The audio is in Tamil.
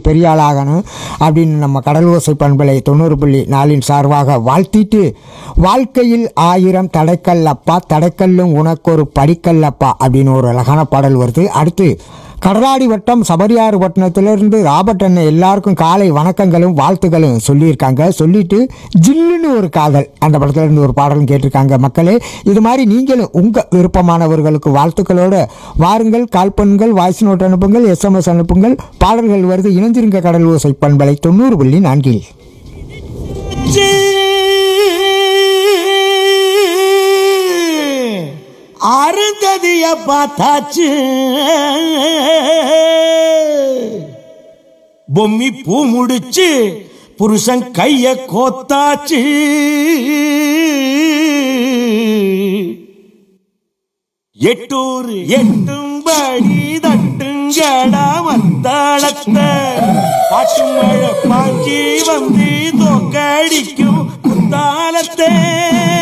பெரிய ஆளாகணும் அப்படின்னு நம்ம கடல் ஓசை பண்பலை தொண்ணூறு புள்ளி நாலின் சார்பாக வாழ்த்திட்டு வாழ்க்கையில் ஆயிரம் தடைக்கல்லப்பா தடைக்கல்லும் உனக்கொரு படிக்கல்லப்பா அப்படின்னு ஒரு அழகான பாடல் வருது அடுத்து கடலாடி வட்டம் சபரியாறு பட்டணத்திலிருந்து ராபர்ட் அண்ணன் எல்லாருக்கும் காலை வணக்கங்களும் வாழ்த்துக்களும் சொல்லியிருக்காங்க சொல்லிட்டு ஜில்லுன்னு ஒரு காதல் அந்த படத்துல இருந்து ஒரு பாடலும் கேட்டிருக்காங்க மக்களே இது மாதிரி நீங்களும் உங்கள் விருப்பமானவர்களுக்கு வாழ்த்துக்களோட வாருங்கள் கால் பண்ணுங்கள் வாய்ஸ் நோட் அனுப்புங்கள் எஸ்எம்எஸ் அனுப்புங்கள் பாடல்கள் வருது இணைஞ்சிருங்க கடல் ஓசை பண்பலை தொண்ணூறு புள்ளி நான்கில் அருந்ததிய பார்த்தாச்சு பொம்மி பூ முடிச்சு புருஷன் கைய கோத்தாச்சு எட்டூர் எட்டும்படி தட்டுங்கடா மத்தாளத்த பாட்டு மழை பாஞ்சி வந்து தோக்கடிக்கும் குத்தாலத்தே